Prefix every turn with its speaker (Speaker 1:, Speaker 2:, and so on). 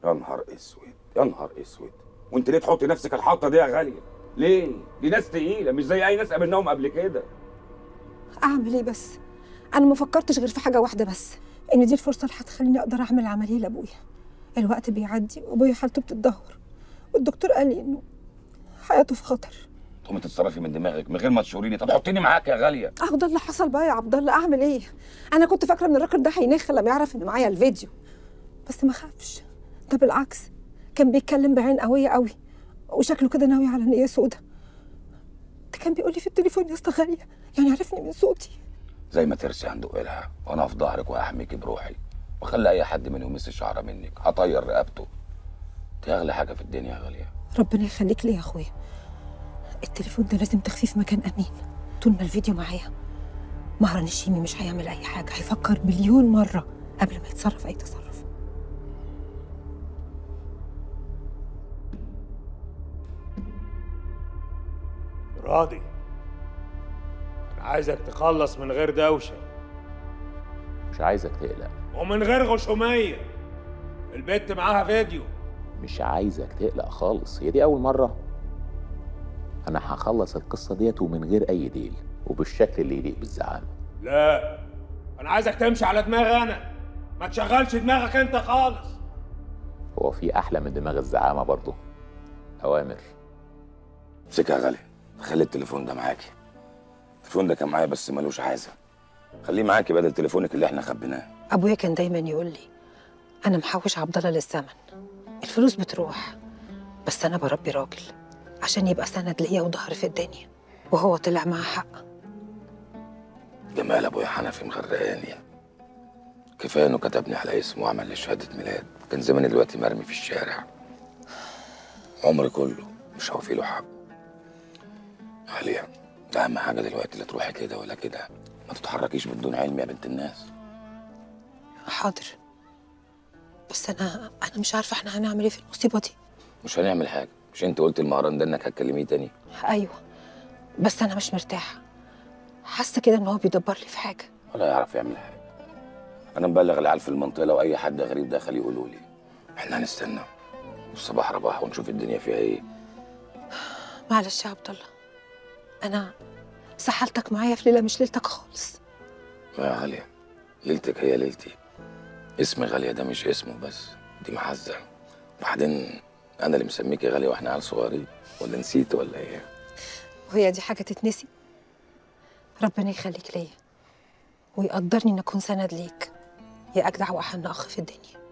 Speaker 1: يا نهار اسود يا نهار اسود وانت ليه تحطي نفسك الحطه دي يا غاليه ليه دي ناس تقيله مش زي اي ناس قابلناهم قبل كده
Speaker 2: اعمل ايه بس انا ما فكرتش غير في حاجه واحده بس ان دي الفرصه اللي هتخليني اقدر اعمل عمليه لابويا الوقت بيعدي وابويا حالته بتتدهور والدكتور قال لي انه حياته في خطر
Speaker 1: تقومي تتصرفي من دماغك من غير ما تشوريني طب حطيني معاك يا غاليه
Speaker 2: اهو ده اللي حصل بقى يا عبد الله اعمل ايه انا كنت فاكره ان الراجل ده هينخ لما يعرف ان معايا الفيديو بس ما خافش ده بالعكس كان بيتكلم بعين قويه قوي وشكله كده ناوي على نيه سودا ده كان بيقول لي في التليفون يا اسطى غاليه يعني عرفني من صوتي
Speaker 1: زي ما ترسي عند قلها وانا في ظهرك وهحميكي بروحي واخلي اي حد من يمس شعره منك هطير رقبته دي اغلى حاجه في الدنيا يا غاليه
Speaker 2: ربنا يخليك لي يا اخويا التليفون ده لازم تخفيه في مكان امين طول ما الفيديو معايا مهران الشيمي مش هيعمل اي حاجه هيفكر مليون مره قبل ما يتصرف اي تصرف
Speaker 3: راضي انا عايزك تخلص من غير دوشه
Speaker 4: مش عايزك تقلق
Speaker 3: ومن غير غشوميه البت معاها فيديو
Speaker 4: مش عايزك تقلق خالص هي دي أول مرة أنا هخلص القصة ديت ومن غير أي ديل وبالشكل اللي يليق بالزعامة
Speaker 3: لا انا عايزك تمشي على دماغي انا ما تشغلش دماغك انت خالص
Speaker 4: هو في أحلى من دماغ الزعامة برضه أوامر
Speaker 1: امسكي يا غاليه خلي التليفون ده معاكي التليفون ده كان معايا بس ملوش عايزه خليه معاكي بدل تليفونك اللي احنا خبيناه
Speaker 2: ابويا كان دايما يقول لي انا محوش عبد الله للزمن الفلوس بتروح بس انا بربي راجل عشان يبقى سند ليا وظهر في الدنيا وهو طلع معاه حق
Speaker 1: جمال ابويا حنفي مغرقاني كفايه انه كتبني على اسمه وعمل لي شهاده ميلاد كان زماني دلوقتي مرمي في الشارع عمري كله مش هوفي له حق عليا ده اهم حاجه دلوقتي لا تروحي كده ولا كده ما تتحركيش بدون علم يا بنت الناس
Speaker 2: حاضر بس انا انا مش عارفه احنا هنعمل ايه في المصيبه دي
Speaker 1: مش هنعمل حاجه مش انت قلت المهران ده انك هتكلميه تاني
Speaker 2: ايوه بس انا مش مرتاحه حاسه كده ان هو بيدبر لي في حاجه
Speaker 1: ولا يعرف يعمل حاجه انا مبلغ العيال في المنطقه لو اي حد غريب دخل يقولوا لي احنا هنستنى والصباح رباح ونشوف الدنيا فيها ايه
Speaker 2: معلش يا عبد الله انا سحلتك معايا في ليله مش ليلتك خالص
Speaker 1: يا غالية ليلتك هي ليلتي اسم غالية ده مش اسمه بس دي معزة بعدين أنا اللي مسميكي غالية وإحنا عيال صغيرين ولا نسيت ولا إيه؟
Speaker 2: وهي دي حاجه تتنسي ربنا يخليك ليا ويقدرني ان اكون سند ليك يا اجدع واحن اخ في الدنيا